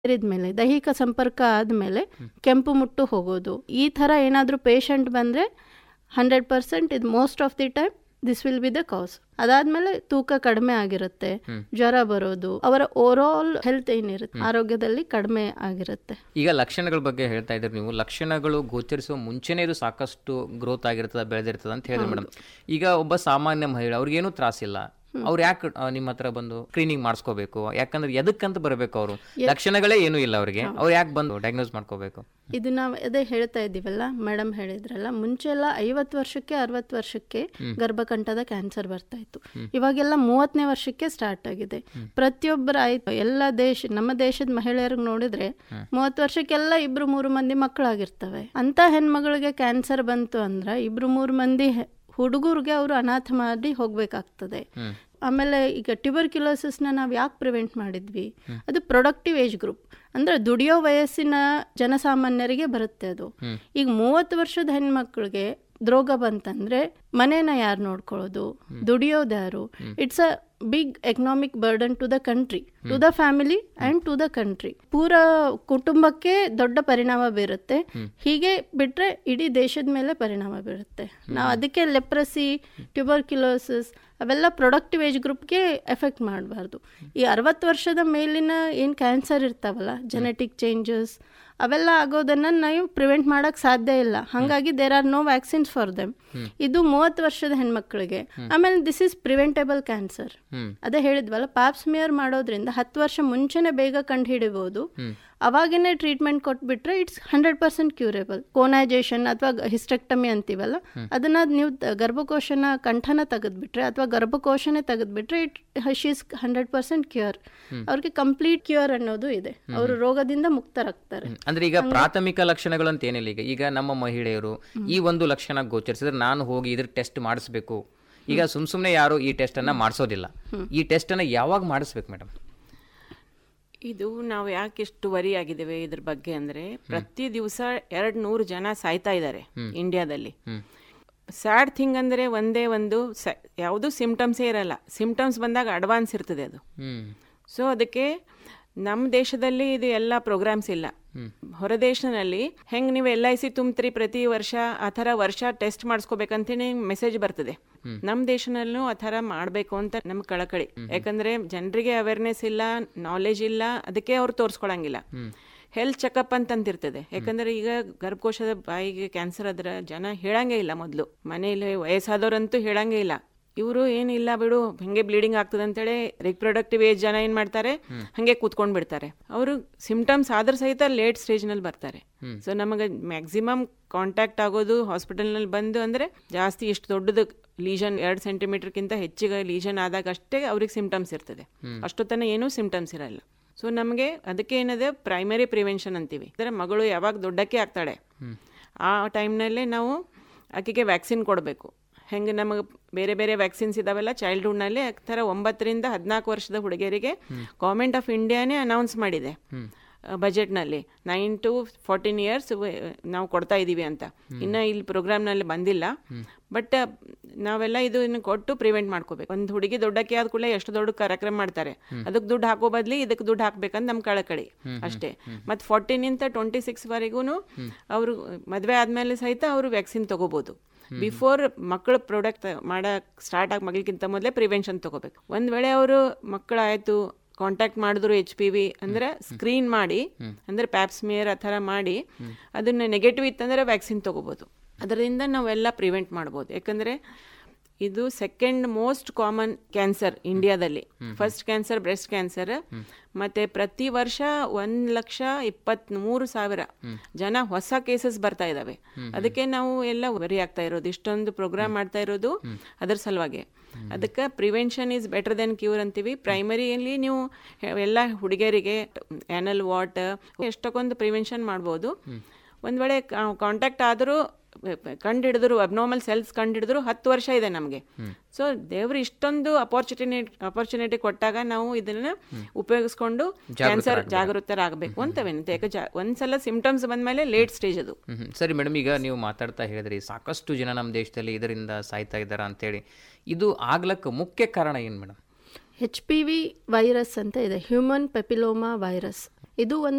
ಸೇರಿದ್ಮೇಲೆ ದೈಹಿಕ ಸಂಪರ್ಕ ಆದಮೇಲೆ ಕೆಂಪು ಮುಟ್ಟು ಹೋಗೋದು ಈ ಥರ ಏನಾದರೂ ಪೇಷಂಟ್ ಬಂದರೆ ಹಂಡ್ರೆಡ್ ಪರ್ಸೆಂಟ್ ಇದು most of the time this will be the cause ಅದಾದ್ಮೇಲೆ ತೂಕ ಕಡಿಮೆ ಆಗಿರುತ್ತೆ ಜ್ವರ ಬರೋದು ಅವರ ಓವರ್ ಆಲ್ ಹೆಲ್ತ್ ಏನಿರುತ್ತೆ ಆರೋಗ್ಯದಲ್ಲಿ ಕಡಿಮೆ ಆಗಿರುತ್ತೆ ಈಗ ಲಕ್ಷಣಗಳ ಬಗ್ಗೆ ಹೇಳ್ತಾ ಇದ್ರಿ ನೀವು ಲಕ್ಷಣಗಳು ಗೋಚರಿಸುವ ಮುಂಚೆನೇ ಇದು ಸಾಕಷ್ಟು ಗ್ರೋತ್ ಆಗಿರ್ತದ ಬೆಳೆದಿರ್ತದ ಅಂತ ಹೇಳಿದ್ರೆ ಮೇಡಮ್ ಈಗ ಒಬ್ಬ ಸಾಮಾನ್ಯ ಮಹಿಳೆ ಅವ್ರಿಗೇನು ತ್ರಾಸಿಲ್ಲ ಅವ್ರು ಯಾಕೆ ನಿಮ್ಮ ಹತ್ರ ಬಂದು ಸ್ಕ್ರೀನಿಂಗ್ ಮಾಡಿಸ್ಕೋಬೇಕು ಯಾಕಂದ್ರೆ ಎದಕ್ಕಂತ ಬರಬೇಕು ಅವರು ಲಕ್ಷಣಗಳೇ ಏನೂ ಇಲ್ಲ ಅವ್ರಿಗೆ ಅವ್ರು ಯಾಕೆ ಬಂದು ಡಯಾಗ್ನೋಸ್ ಮಾಡ್ಕೋಬೇಕು ಇದು ನಾವು ಅದೇ ಹೇಳ್ತಾ ಇದ್ದೀವಲ್ಲ ಮೇಡಮ್ ಹೇಳಿದ್ರಲ್ಲ ಮುಂಚೆ ಎಲ್ಲ ಐವತ್ತು ವರ್ಷಕ್ಕೆ ಅರವತ್ತು ವರ್ಷಕ್ಕೆ ಗರ್ಭಕಂಠದ ಕ್ಯಾನ್ಸರ್ ಬರ್ತಾ ಇತ್ತು ಇವಾಗೆಲ್ಲ ಮೂವತ್ತನೇ ವರ್ಷಕ್ಕೆ ಸ್ಟಾರ್ಟ್ ಆಗಿದೆ ಪ್ರತಿಯೊಬ್ಬರ ಆಯ್ತು ಎಲ್ಲ ದೇಶ ನಮ್ಮ ದೇಶದ ಮಹಿಳೆಯರಿಗೆ ನೋಡಿದ್ರೆ ಮೂವತ್ತು ವರ್ಷಕ್ಕೆಲ್ಲ ಇಬ್ರು ಮೂರು ಮಂದಿ ಮಕ್ಕಳಾಗಿರ್ತವೆ ಅಂತ ಹೆಣ್ಮಗಳಿಗೆ ಕ್ಯಾನ್ಸರ್ ಬಂತು ಅಂದ್ರೆ ಇಬ್ರು ಮೂರು ಮಂದಿ ಹುಡುಗರಿಗೆ ಅವರು ಅನಾಥ ಮಾಡಿ ಹೋಗ್ಬೇಕಾಗ್ತದೆ ಆಮೇಲೆ ಈಗ ಟ್ಯೂಬರ್ಕ್ಯುಲೋಸಿಸ್ನ ನಾವು ಯಾಕೆ ಪ್ರಿವೆಂಟ್ ಮಾಡಿದ್ವಿ ಅದು ಪ್ರೊಡಕ್ಟಿವ್ ಏಜ್ ಗ್ರೂಪ್ ಅಂದ್ರೆ ದುಡಿಯೋ ವಯಸ್ಸಿನ ಜನಸಾಮಾನ್ಯರಿಗೆ ಬರುತ್ತೆ ಅದು ಈಗ ಮೂವತ್ತು ವರ್ಷದ ಹೆಣ್ಮಕ್ಳಿಗೆ ರೋಗ ಬಂತಂದ್ರೆ ಮನೇನ ಯಾರು ನೋಡ್ಕೊಳ್ಳೋದು ದುಡಿಯೋದು ಯಾರು it's a big economic burden to the country to the family and to the country ಪೂರ ಕುಟುಂಬಕ್ಕೆ ದೊಡ್ಡ ಪರಿಣಾಮ ಬೀರುತ್ತೆ ಹೀಗೆ ಬಿಟ್ರೆ ಇಡೀ ದೇಶದ ಮೇಲೆ ಪರಿಣಾಮ ಬೀರುತ್ತೆ ನಾವು ಅದಕ್ಕೆ ಲೆಪ್ರಸಿ ಟ್ಯೂಬರ್ಕ್ಯುಲೋಸಿಸ್ ಅವೆಲ್ಲ ಪ್ರೊಡಕ್ಟಿವ್ ಏಜ್ ಗ್ರೂಪ್ಗೆ ಎಫೆಕ್ಟ್ ಮಾಡಬಾರ್ದು ಈ ಅರವತ್ತು ವರ್ಷದ ಮೇಲಿನ ಏನು ಕ್ಯಾನ್ಸರ್ ಇರ್ತಾವಲ್ಲ ಜೆನೆಟಿಕ್ ಚೇಂಜಸ್ ಅವೆಲ್ಲ ಆಗೋದನ್ನ ನಾವು ಪ್ರಿವೆಂಟ್ ಮಾಡಕ್ ಸಾಧ್ಯ ಇಲ್ಲ ಹಾಗಾಗಿ there are no vaccines for them ಇದು ಮೂವತ್ತು ವರ್ಷದ ಹೆಣ್ಮಕ್ಳಿಗೆ ಆಮೇಲೆ ದಿಸ್ ಇಸ್ ಪ್ರಿವೆಂಟೇಬಲ್ ಕ್ಯಾನ್ಸರ್ ಅದೇ ಹೇಳಿದ್ವಲ್ಲ ಪಾಪ್ಸ್ಮಿಯರ್ ಮಾಡೋದ್ರಿಂದ ಹತ್ತು ವರ್ಷ ಮುಂಚೆನೆ ಬೇಗ ಕಂಡು ಹಿಡಿಬಹುದು ಅವಾಗೇನೆ ಟ್ರೀಟ್ಮೆಂಟ್ ಕೊಟ್ಬಿಟ್ರೆ it's hundred percent curable conization ಅಥವಾ ಹಿಸ್ಟೆಕ್ಟಮಿ ಅಂತೀವಲ್ಲ ಅದನ್ನ ನೀವು ಗರ್ಭಕೋಶನ ಕಂಠನ ತೆಗೆದ್ಬಿಟ್ರೆ ಅಥವಾ ಗರ್ಭಕೋಶನೇ ತೆಗೆದ್ಬಿಟ್ರೆ it is hundred percent cure ಅವ್ರಿಗೆ ಕಂಪ್ಲೀಟ್ ಕ್ಯೂರ್ ಅನ್ನೋದು ಇದೆ ಅವರು ರೋಗದಿಂದ ಮುಕ್ತರಾಗ್ತಾರೆ ಅಂದ್ರೆ ಈಗ ಪ್ರಾಥಮಿಕ ಲಕ್ಷಣಗಳು ಅಂತ ಏನಿಲ್ಲ ಈಗ ಈಗ ನಮ್ಮ ಮಹಿಳೆಯರು ಈ ಒಂದು ಲಕ್ಷಣ ಗೋಚರಿಸಿದ್ರೆ ನಾನು ಹೋಗಿ ಇದ್ರ ಟೆಸ್ಟ್ ಮಾಡಿಸ್ಬೇಕು ಈಗ ಸುಮ್ ಸುಮ್ನೆ ಯಾರು ಈ ಟೆಸ್ಟ್ ಅನ್ನ ಮಾಡಿಸೋದಿಲ್ಲ ಈ ಟೆಸ್ಟ್ ಅನ್ನ ಯಾವಾಗ ಮಾಡಿಸ್ಬೇಕು ಮೇಡಮ್ ಇದು ನಾವು ಯಾಕೆ ಇಷ್ಟು ವರಿ ಆಗಿದ್ದೇವೆ ಇದ್ರ ಬಗ್ಗೆ ಅಂದ್ರೆ ಪ್ರತಿ ದಿವಸ ಎರಡ್ ನೂರು ಜನ ಸಾಯ್ತಾ ಇದ್ದಾರೆ ಇಂಡಿಯಾದಲ್ಲಿ ಸ್ಯಾಡ್ ಥಿಂಗ್ ಅಂದ್ರೆ ಒಂದೇ ಒಂದು ಯಾವುದು ಸಿಂಪ್ಟಮ್ಸೇ ಇರಲ್ಲ ಸಿಂಪ್ಟಮ್ಸ್ ಬಂದಾಗ ಅಡ್ವಾನ್ಸ್ ಇರ್ತದೆ ಅದು ಸೊ ಅದಕ್ಕೆ ನಮ್ಮ ದೇಶದಲ್ಲಿ ಇದು ಎಲ್ಲ ಪ್ರೋಗ್ರಾಮ್ಸ್ ಇಲ್ಲ ಹೊರ ದೇಶದಲ್ಲಿ ಹೆಂಗ್ ನೀವು ಎಲ್ ಐ ಸಿ ತುಂಬ್ತೀರಿ ಪ್ರತಿ ವರ್ಷ ಆ ಥರ ವರ್ಷ ಟೆಸ್ಟ್ ಮಾಡಿಸ್ಕೋಬೇಕಂತೇಳಿ ಮೆಸೇಜ್ ಬರ್ತದೆ ನಮ್ಮ ದೇಶನಲ್ಲೂ ಆ ಥರ ಮಾಡಬೇಕು ಅಂತ ನಮ್ ಕಳಕಳಿ ಯಾಕಂದ್ರೆ ಜನರಿಗೆ ಅವೇರ್ನೆಸ್ ಇಲ್ಲ ನಾಲೆಜ್ ಇಲ್ಲ ಅದಕ್ಕೆ ಅವ್ರು ತೋರಿಸ್ಕೊಳಂಗಿಲ್ಲ ಹೆಲ್ತ್ ಚೆಕಪ್ ಅಂತಂತಿರ್ತದೆ ಯಾಕಂದ್ರೆ ಈಗ ಗರ್ಭಕೋಶದ ಬಾಯಿಗೆ ಕ್ಯಾನ್ಸರ್ ಆದ್ರೆ ಜನ ಹೇಳಂಗೇ ಇಲ್ಲ ಮೊದಲು ಮನೇಲಿ ವಯಸ್ಸಾದವ್ರಂತೂ ಹೇಳಂಗೇ ಇಲ್ಲ ಇವರು ಏನಿಲ್ಲ ಬಿಡು ಹಿಂಗೆ ಬ್ಲೀಡಿಂಗ್ ಆಗ್ತದೆ ಅಂತೇಳಿ ರಿಪ್ರೊಡಕ್ಟಿವ್ ಏಜ್ ಜನ ಏನ್ ಮಾಡ್ತಾರೆ ಹಂಗೆ ಕೂತ್ಕೊಂಡ್ ಬಿಡ್ತಾರೆ ಅವರು ಸಿಂಪ್ಟಮ್ಸ್ ಆದ್ರ ಸಹಿತ ಲೇಟ್ ಸ್ಟೇಜ್ ನಲ್ಲಿ ಬರ್ತಾರೆ ಸೊ ನಮಗೆ ಮ್ಯಾಕ್ಸಿಮಮ್ ಕಾಂಟ್ಯಾಕ್ಟ್ ಆಗೋದು ಹಾಸ್ಪಿಟಲ್ ನಲ್ಲಿ ಬಂದು ಅಂದ್ರೆ ಜಾಸ್ತಿ ಇಷ್ಟು ದೊಡ್ಡದು ಲೀಜನ್ ಎರಡು ಸೆಂಟಿಮೀಟರ್ಗಿಂತ ಹೆಚ್ಚಿಗೆ ಲೀಜನ್ ಆದಾಗ ಅಷ್ಟೇ ಅವ್ರಿಗೆ ಸಿಂಪ್ಟಮ್ಸ್ ಇರ್ತದೆ ಅಷ್ಟೊತ್ತನ ಏನೂ ಸಿಂಪ್ಟಮ್ಸ್ ಇರಲ್ಲ ಸೊ ನಮಗೆ ಅದಕ್ಕೆ ಏನದೆ ಪ್ರೈಮರಿ ಪ್ರಿವೆನ್ಷನ್ ಅಂತೀವಿ ಅಂದರೆ ಮಗಳು ಯಾವಾಗ ದೊಡ್ಡಕ್ಕೆ ಆಗ್ತಾಳೆ ಆ ಟೈಮ್ನಲ್ಲೇ ನಾವು ಆಕೆಗೆ ವ್ಯಾಕ್ಸಿನ್ ಕೊಡಬೇಕು ಹೆಂಗೆ ನಮಗೆ ಬೇರೆ ಬೇರೆ ವ್ಯಾಕ್ಸಿನ್ಸ್ ಇದಾವೆಲ್ಲ ಚೈಲ್ಡ್ಹುಡ್ನಲ್ಲಿ ಆ ಥರ ಒಂಬತ್ತರಿಂದ ಹದಿನಾಲ್ಕು ವರ್ಷದ ಹುಡುಗಿಯರಿಗೆ ಗೌರ್ಮೆಂಟ್ ಆಫ್ ಇಂಡಿಯಾನೇ ಅನೌನ್ಸ್ ಮಾಡಿದೆ ಬಜೆಟ್ನಲ್ಲಿ ನೈನ್ ಟು ಫೋರ್ಟೀನ್ ಇಯರ್ಸ್ ನಾವು ಕೊಡ್ತಾ ಇದ್ದೀವಿ ಅಂತ ಇನ್ನು ಇಲ್ಲಿ ಪ್ರೋಗ್ರಾಮ್ನಲ್ಲಿ ಬಂದಿಲ್ಲ ಬಟ್ ನಾವೆಲ್ಲ ಇದು ಇನ್ನು ಕೊಟ್ಟು ಪ್ರಿವೆಂಟ್ ಮಾಡ್ಕೋಬೇಕು ಒಂದು ಹುಡುಗಿ ದೊಡ್ಡಕ್ಕೆ ಆದ ಕೂಡಲೇ ಎಷ್ಟು ದೊಡ್ಡ ಕಾರ್ಯಕ್ರಮ ಮಾಡ್ತಾರೆ ಅದಕ್ಕೆ ದುಡ್ಡು ಹಾಕೋ ಬದ್ಲಿ ಇದಕ್ಕೆ ದುಡ್ಡು ಹಾಕ್ಬೇಕಂತ ನಮ್ಮ ಕಳಕಳಿ ಅಷ್ಟೇ ಮತ್ತು ಫೋರ್ಟೀನಿಂದ ಟ್ವೆಂಟಿ ಸಿಕ್ಸ್ ವರೆಗೂ ಅವರು ಮದುವೆ ಆದಮೇಲೆ ಸಹಿತ ಅವರು ವ್ಯಾಕ್ಸಿನ್ ತಗೋಬೋದು ಬಿಫೋರ್ ಮಕ್ಕಳು ಪ್ರಾಡಕ್ಟ್ ಮಾಡಕ್ ಸ್ಟಾರ್ಟ್ ಆಗಿ ಮಗಳಿಗಿಂತ ಮೊದಲೇ ಪ್ರಿವೆನ್ಷನ್ ತಗೋಬೇಕು ಒಂದ್ ವೇಳೆ ಅವರು ಮಕ್ಕಳಾಯ್ತು ಕಾಂಟ್ಯಾಕ್ಟ್ ಮಾಡಿದ್ರು ಎಚ್ ಪಿ ವಿ ಅಂದ್ರೆ ಸ್ಕ್ರೀನ್ ಮಾಡಿ ಅಂದ್ರೆ ಪ್ಯಾಪ್ಸ್ಮಿಯರ್ ಆ ಥರ ಮಾಡಿ ಅದನ್ನ ನೆಗೆಟಿವ್ ಇತ್ತಂದ್ರೆ ವ್ಯಾಕ್ಸಿನ್ ತಗೋಬಹುದು ಅದರಿಂದ ನಾವೆಲ್ಲ ಪ್ರಿವೆಂಟ್ ಮಾಡ್ಬೋದು ಯಾಕಂದ್ರೆ ಇದು ಸೆಕೆಂಡ್ ಮೋಸ್ಟ್ ಕಾಮನ್ ಕ್ಯಾನ್ಸರ್ ಇಂಡಿಯಾದಲ್ಲಿ ಫಸ್ಟ್ ಕ್ಯಾನ್ಸರ್ ಬ್ರೆಸ್ಟ್ ಕ್ಯಾನ್ಸರ್ ಮತ್ತೆ ಪ್ರತಿ ವರ್ಷ ಒಂದ್ ಲಕ್ಷ ಇಪ್ಪತ್ತ್ ಮೂರು ಸಾವಿರ ಜನ ಹೊಸ ಕೇಸಸ್ ಬರ್ತಾ ಇದಾವೆ ಅದಕ್ಕೆ ನಾವು ಎಲ್ಲ ವರಿ ಆಗ್ತಾ ಇರೋದು ಇಷ್ಟೊಂದು ಪ್ರೋಗ್ರಾಮ್ ಮಾಡ್ತಾ ಇರೋದು ಅದ್ರ ಸಲುವಾಗಿ ಅದಕ್ಕೆ prevention is better than cure ಅಂತೀವಿ ಪ್ರೈಮರಿಯಲ್ಲಿ ನೀವು ಎಲ್ಲ ಹುಡುಗಿಯರಿಗೆ ಆ್ಯನಲ್ ವಾಟ್ ಎಷ್ಟಕ್ಕೊಂದು ಪ್ರಿವೆನ್ಷನ್ ಮಾಡ್ಬೋದು ಒಂದ್ ವೇಳೆ ಕಾಂಟ್ಯಾಕ್ಟ್ ಆದರೂ ಕಂಡಿಡಿದ್ರು ಅಬ್ನಾರ್ಮಲ್ ಸೆಲ್ಸ್ ಕಂಡಿಡಿದ್ರು ಹತ್ತು ವರ್ಷ ಇದೆ ನಮಗೆ ಸೊ ದೇವ್ರು ಇಷ್ಟೊಂದು ಅಪರ್ಚುನಿಟಿ ಅಪರ್ಚುನಿಟಿ ಕೊಟ್ಟಾಗ ನಾವು ಇದನ್ನ ಉಪಯೋಗಿಸ್ಕೊಂಡು ಕ್ಯಾನ್ಸರ್ ಜಾಗೃತರಾಗಬೇಕು ಅಂತ ವಿನಂತಿ ಯಾಕೆ ಒಂದ್ಸಲ ಸಿಂಪ್ಟಮ್ಸ್ ಬಂದ್ಮೇಲೆ ಲೇಟ್ ಸ್ಟೇಜ್ ಅದು ಸರಿ ಮೇಡಮ್ ಈಗ ನೀವು ಮಾತಾಡ್ತಾ ಹೇಳಿದ್ರಿ ಸಾಕಷ್ಟು ಜನ ನಮ್ಮ ದೇಶದಲ್ಲಿ ಇದರಿಂದ ಸಾಯ್ತಾ ಇದ್ದಾರ ಅಂತೇಳಿ ಇದು ಆಗ್ಲಕ್ಕ ಮುಖ್ಯ ಕಾರಣ ಏನು madam H P V virus ಅಂತ ಇದೆ ಹ್ಯೂಮನ್ ಪೆಪಿಲೋಮಾ ವೈರಸ್ ಇದು ಒಂದು